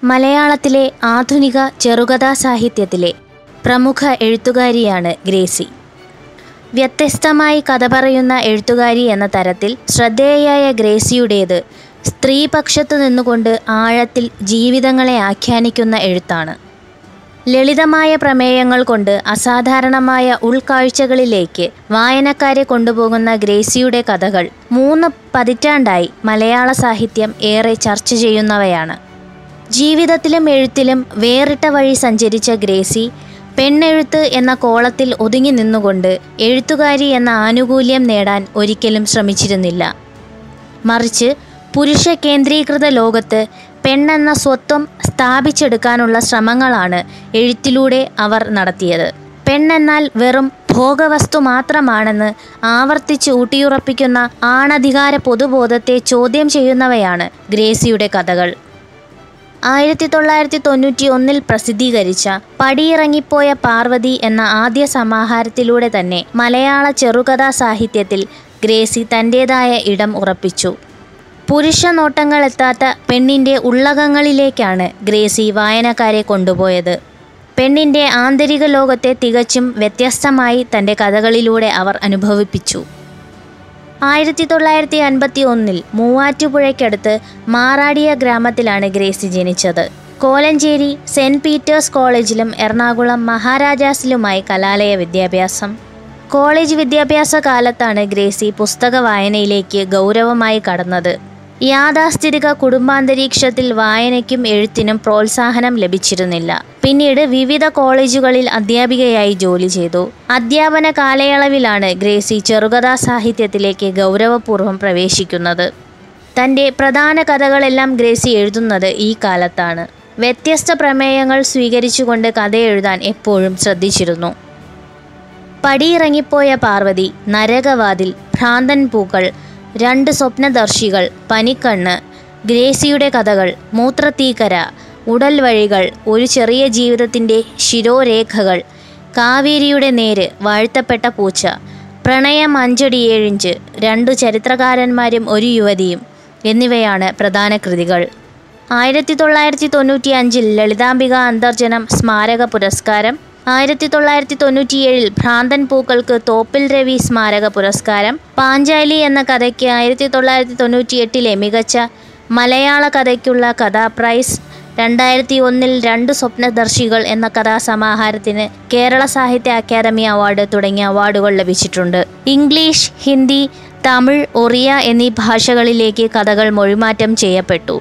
മലയാളത്തിലെ ആധുനിക ചെറുകഥാ സാഹിത്യത്തിലെ പ്രമുഖ എഴുത്തുകാരിയാണ് ഗ്രേസി വ്യത്യസ്തമായി കഥ പറയുന്ന എഴുത്തുകാരി എന്ന തരത്തിൽ ശ്രദ്ധേയയായ ഗ്രേസിയുടേത് സ്ത്രീപക്ഷത്തു നിന്നുകൊണ്ട് ആഴത്തിൽ ജീവിതങ്ങളെ ആഖ്യാനിക്കുന്ന എഴുത്താണ് ലളിതമായ പ്രമേയങ്ങൾ കൊണ്ട് അസാധാരണമായ ഉൾക്കാഴ്ചകളിലേക്ക് വായനക്കാരെ കൊണ്ടുപോകുന്ന ഗ്രേസിയുടെ കഥകൾ മൂന്ന് പതിറ്റാണ്ടായി മലയാള സാഹിത്യം ഏറെ ചർച്ച ചെയ്യുന്നവയാണ് ജീവിതത്തിലും എഴുത്തിലും വേറിട്ട വഴി സഞ്ചരിച്ച ഗ്രേസി പെണ്ണെഴുത്ത് എന്ന കോളത്തിൽ ഒതുങ്ങി നിന്നുകൊണ്ട് എഴുത്തുകാരി എന്ന ആനുകൂല്യം നേടാൻ ഒരിക്കലും ശ്രമിച്ചിരുന്നില്ല മറിച്ച് പുരുഷ കേന്ദ്രീകൃത ലോകത്ത് പെണ്ണെന്ന സ്വത്വം സ്ഥാപിച്ചെടുക്കാനുള്ള ശ്രമങ്ങളാണ് എഴുത്തിലൂടെ അവർ നടത്തിയത് പെണ്ണെന്നാൽ വെറും ഭോഗവസ്തു മാത്രമാണെന്ന് ആവർത്തിച്ച് ഊട്ടിയുറപ്പിക്കുന്ന ആണധികാര പൊതുബോധത്തെ ചോദ്യം ചെയ്യുന്നവയാണ് ഗ്രേസിയുടെ കഥകൾ ആയിരത്തി തൊള്ളായിരത്തി തൊണ്ണൂറ്റി ഒന്നിൽ പ്രസിദ്ധീകരിച്ച പടിയിറങ്ങിപ്പോയ പാർവതി എന്ന ആദ്യ സമാഹാരത്തിലൂടെ തന്നെ മലയാള ചെറുകഥാ സാഹിത്യത്തിൽ ഗ്രേസി തൻ്റേതായ ഇടം ഉറപ്പിച്ചു പുരുഷ നോട്ടങ്ങളെത്താത്ത പെണ്ണിൻ്റെ ഉള്ളകങ്ങളിലേക്കാണ് ഗ്രേസി വായനക്കാരെ കൊണ്ടുപോയത് പെണ്ണിൻ്റെ ആന്തരിക ലോകത്തെ തികച്ചും വ്യത്യസ്തമായി തൻ്റെ കഥകളിലൂടെ അവർ അനുഭവിപ്പിച്ചു ആയിരത്തി തൊള്ളായിരത്തി അൻപത്തി ഒന്നിൽ മൂവാറ്റുപുഴയ്ക്കടുത്ത് മാറാടിയ ഗ്രാമത്തിലാണ് ഗ്രേസി ജനിച്ചത് കോലഞ്ചേരി സെൻറ് പീറ്റേഴ്സ് കോളേജിലും എറണാകുളം മഹാരാജാസിലുമായി കലാലയ വിദ്യാഭ്യാസം കോളേജ് വിദ്യാഭ്യാസ കാലത്താണ് ഗ്രേസി പുസ്തക വായനയിലേക്ക് ഗൗരവമായി കടന്നത് യാഥാസ്ഥിതിക കുടുംബാന്തരീക്ഷത്തിൽ വായനയ്ക്കും എഴുത്തിനും പ്രോത്സാഹനം ലഭിച്ചിരുന്നില്ല പിന്നീട് വിവിധ കോളേജുകളിൽ അധ്യാപികയായി ജോലി ചെയ്തു അധ്യാപന കാലയളവിലാണ് ഗ്രേസി ചെറുകഥാ സാഹിത്യത്തിലേക്ക് ഗൗരവപൂർവ്വം പ്രവേശിക്കുന്നത് തൻ്റെ പ്രധാന കഥകളെല്ലാം ഗ്രേസി എഴുതുന്നത് ഈ കാലത്താണ് വ്യത്യസ്ത പ്രമേയങ്ങൾ സ്വീകരിച്ചുകൊണ്ട് കഥ എഴുതാൻ എപ്പോഴും ശ്രദ്ധിച്ചിരുന്നു പടിയിറങ്ങിപ്പോയ പാർവതി നരകവാതിൽ ഭ്രാന്തൻ പൂക്കൾ രണ്ട് സ്വപ്നദർശികൾ പനിക്കണ്ണ് ഗ്രേസിയുടെ കഥകൾ മൂത്രത്തീക്കര ഉടൽ വഴികൾ ഒരു ചെറിയ ജീവിതത്തിൻ്റെ ശിരോരേഖകൾ കാവേരിയുടെ നേര് വാഴ്ത്തപ്പെട്ട പൂച്ച പ്രണയം അഞ്ചടി ഏഴിഞ്ച് രണ്ടു ചരിത്രകാരന്മാരും ഒരു യുവതിയും എന്നിവയാണ് പ്രധാന കൃതികൾ ആയിരത്തി തൊള്ളായിരത്തി തൊണ്ണൂറ്റി അഞ്ചിൽ ലളിതാംബിക അന്തർജനം സ്മാരക പുരസ്കാരം ആയിരത്തി തൊള്ളായിരത്തി തൊണ്ണൂറ്റിയേഴിൽ ഭ്രാന്തൻ പൂക്കൾക്ക് തോപ്പിൽ രവി സ്മാരക പുരസ്കാരം പാഞ്ചാലി എന്ന കഥയ്ക്ക് ആയിരത്തി തൊള്ളായിരത്തി തൊണ്ണൂറ്റിയെട്ടിലെ മികച്ച മലയാള കഥയ്ക്കുള്ള കഥാ പ്രൈസ് രണ്ടായിരത്തി ഒന്നിൽ രണ്ട് സ്വപ്നദർശികൾ എന്ന കഥാസമാഹാരത്തിന് കേരള സാഹിത്യ അക്കാദമി അവാർഡ് തുടങ്ങിയ അവാർഡുകൾ ലഭിച്ചിട്ടുണ്ട് ഇംഗ്ലീഷ് ഹിന്ദി തമിഴ് ഒറിയ എന്നീ ഭാഷകളിലേക്ക് കഥകൾ മൊഴിമാറ്റം ചെയ്യപ്പെട്ടു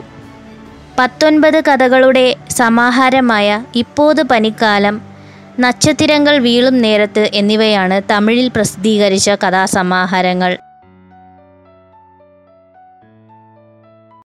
പത്തൊൻപത് കഥകളുടെ സമാഹാരമായ ഇപ്പോത് പനിക്കാലം നക്ഷത്തിരങ്ങൾ വീളും നേരത്ത് എന്നിവയാണ് തമിഴിൽ പ്രസിദ്ധീകരിച്ച കഥാസമാഹാരങ്ങൾ